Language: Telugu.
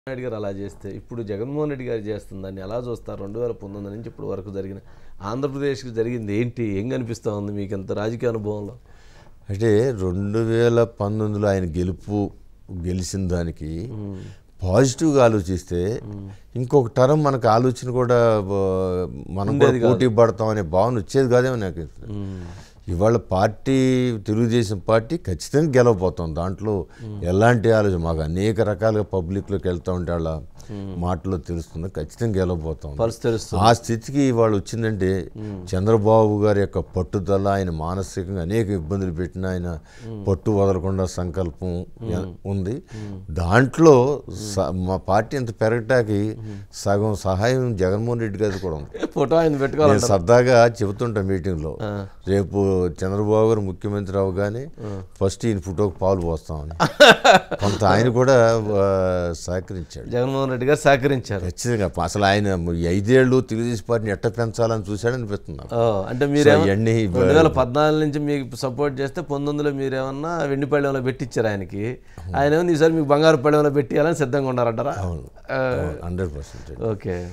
నాయుడు గారు అలా చేస్తే ఇప్పుడు జగన్మోహన్ రెడ్డి గారు చేస్తుంది దాన్ని ఎలా చూస్తారు రెండు వేల పంతొమ్మిది నుంచి ఇప్పుడు వరకు జరిగిన ఆంధ్రప్రదేశ్కి జరిగింది ఏంటి ఏం కనిపిస్తూ ఉంది మీకు ఎంత రాజకీయ అనుభవంలో అంటే రెండు వేల పంతొమ్మిదిలో ఆయన గెలుపు గెలిచిన దానికి పాజిటివ్గా ఆలోచిస్తే ఇంకొక తరం మనకు ఆలోచన కూడా ఆ, మనం కూడా పోటీ పడతాం అనే భావన వచ్చేది కాదేమో నాకు ఇవాళ పార్టీ తెలుగుదేశం పార్టీ ఖచ్చితంగా గెలవబోతాం దాంట్లో ఎలాంటి ఆలోచన మాకు అనేక రకాలుగా పబ్లిక్లోకి వెళ్తూ ఉంటే వాళ్ళ మాటలో తెలుస్తుంది ఖచ్చితంగా గెలవబోతాం పరిస్థితి తెలుస్తుంది ఆ స్థితికి ఇవాళ వచ్చిందంటే చంద్రబాబు గారి యొక్క పట్టుదల ఆయన మానసికంగా అనేక ఇబ్బందులు పెట్టిన ఆయన పట్టు వదలకుండా సంకల్పం ఎ- ఉంది దాంట్లో స- మా పార్టీ అంత పెరగటానికి సగం సహాయం జగన్మోహన్ రెడ్డి గారి కూడా ఉంది ఫోటో ఆయన పెట్టుకోవాలి నేను సరదాగా చెబుతుంటా మీటింగ్లో రేపు చంద్రబాబు గారు ముఖ్యమంత్రి అవగానే ఫస్ట్ ఈయన ఫోటోకి పాలు పోస్తామని కొంత ఆయన కూడా ఆ, సహకరించాడు జగన్మోహన్ రెడ్డి గారు సహకరించారు ఖచ్చితంగా అసలు ఆయన ఈ ఐదేళ్ళు తెలుగుదేశం పార్టీని ఎట్ట పెంచాలని చూశాడు అనిపిస్తుంది నాకు. ఓ, అంటే మీరేమో ఇవన్నీ రెండు వేల పద్నాలుగు నుంచి మీకు సపోర్ట్ చేస్తే పంతొమ్మిదిలో మీరేమన్నా వెండి పళ్ళెంలో పెట్టించారు ఆయనకి ఆయన ఏమో ఈసారి మీకు బంగారు పళ్ళెంలో పెట్టియాలని సిద్ధంగా ఉన్నారంటారా అవును హండ్రెడ్ పర్సెంట్ ఓకే